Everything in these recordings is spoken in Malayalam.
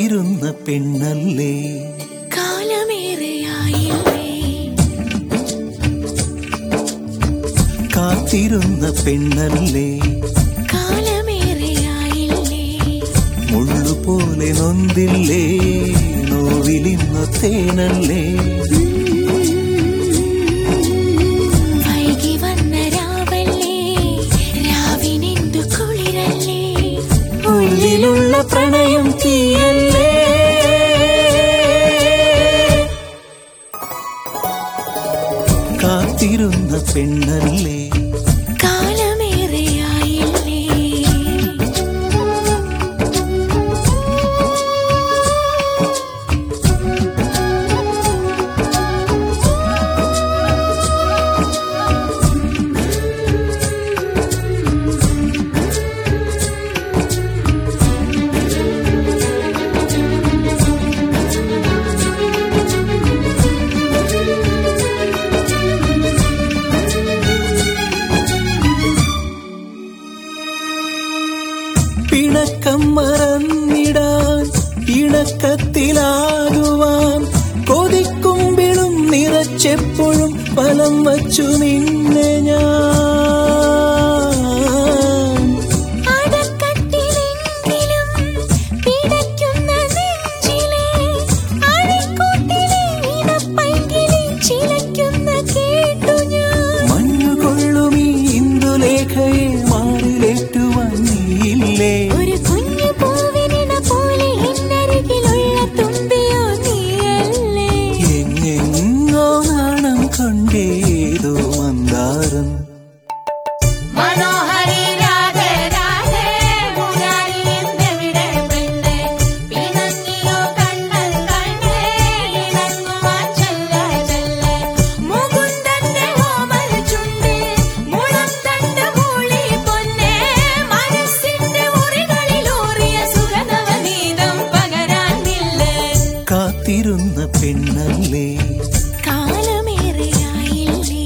കാത്തിരുന്ന പെണ്ണല്ലേ കാലമേറെയായില്ലേ കാത്തിരുന്ന പെണ്ണല്ലേ കാലമേറെയായില്ലേ മുള്ളുപോലെ നൊന്തില്ലേ നോവിലിന്ന തേനല്ലേ വൈകി വന്ന രാവല്ലേ രാവിനെന്തു കുളിരല്ലേ ഉള്ളിലുള്ള പ്രണയം തീയല്ലേ കാത്തിരുന്ന പെണ്ണല്ലേ കാലമേറെയായില്ലേ പിണക്കം മറന്നിടാൻ ഇണക്കത്തിലാകുവാൻ കൊതിക്കുമ്പിളും നിറച്ചെപ്പോഴും ഫലം വച്ചു നിന്നെ ഞാൻ അടക്കട്ടിലെങ്കിലും പിടയ്ക്കുന്ന നെഞ്ചിലെ അഴിക്കൂട്ടിലെ ഇടപ്പൈങ്കിളി ചിലയ്ക്കുന്ന കേട്ടു ഞാൻ മഞ്ഞുകൊള്ളുമീ ഇന്ദുലേഖയെ മാറിലേറ്റുവാൻ നീയില്ലേ ഒരു കുഞ്ഞു പൂവിനിണ പോലെ എന്നരികിലുള്ള തുമ്പിയോ നീയല്ലേ എങ്ങെങ്ങോ നാണം കൊണ്ടേതോ മന്ദാരം മനോഹരി രാധേ രാധേ മുരാരി എന്നെവിടെ പെണ്ണേ പിണങ്ങിയോ കണ്ണൻ കണ്ണേ ഇണങ്ങുവാൻ ചെല്ല ചെല്ല മുകുന്ദന്റെ ഓമൽ ചുണ്ട് മുളം തണ്ട് മൂളി പൊന്നേ മനസ്സിന്റെ മുറികളിലൂറിയ സുഗതവനീതം പകരാനില്ലേ കാത്തിരുന്ന പെണ്ണല്ലേ കാലമേറെയായില്ലേ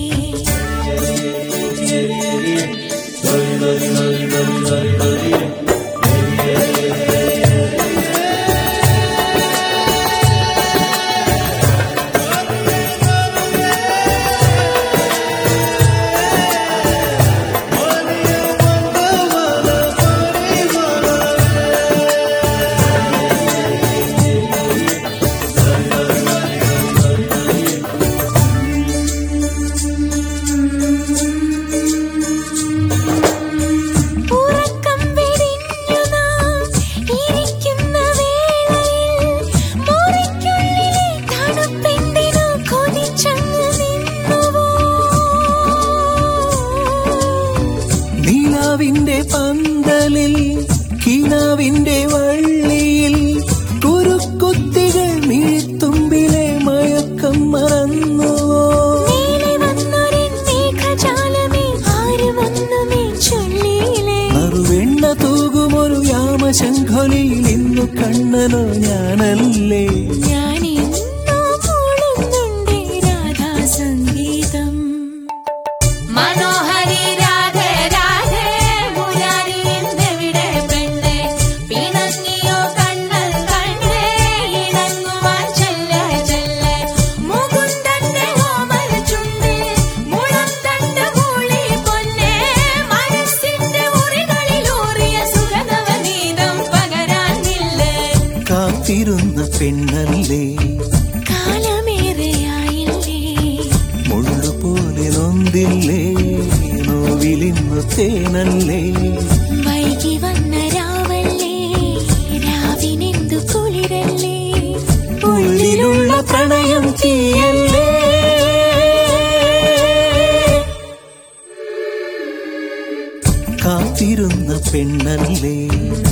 ഉറക്കം വെടിഞ്ഞു നാം ഇരിക്കുന്ന വേളയിൽ മുറിക്കുള്ളിലെ തണുപ്പെന്തിനോ കൊതിച്ചങ്ങ് നിന്നുവോ നീലാവിന്റെ പന്തലിൽ കിനാവിന്റെ വള്ളിയിൽ കുരുക്കുത്തികൾ മിഴിത്തുമ്പിലെ മയക്കം മറന്നുവോ നീലെ വന്നൊരു മേഘജാലമേ ആരുമൊന്നുമേ ചൊല്ലിയില്ലേ മറുവെണ്ണ തൂകുമൊരു യാമശംഖൊലിയിൽ ഇന്നു കണ്ണനോ ഞാനല്ലേ ഞാൻ ഇന്നോ മൂളുന്നുണ്ടേ രാധാ സംഗീതം മനോഹരി രാധേ രാധേ മുരാരി എന്നെവിടെ പെണ്ണേ പിണങ്ങിയോ കണ്ണൻ കണ്ണേ ഇണങ്ങുവാൻ ചെല്ല ചെല്ല മുകുന്ദന്റെ ഓമൽ ചുണ്ട് മുളം തണ്ട് മൂളി പൊന്നേ മനസ്സിന്റെ മുറികളിലൂറിയ സുഗതവനീതം പകരാനില്ലേ കാത്തിരുന്ന പെണ്ണല്ലേ കാലമേറെയായില്ലേ മുള്ളുപോലെ നൊന്തില്ലേ നോവിലിന്നു തേനല്ലേ വൈകി വന്ന രാവല്ലേ രാവിനെന്തു കുളിരല്ലേ ഉള്ളിലുള്ള പ്രണയം തീയല്ലേ കാത്തിരുന്ന പെണ്ണല്ലേ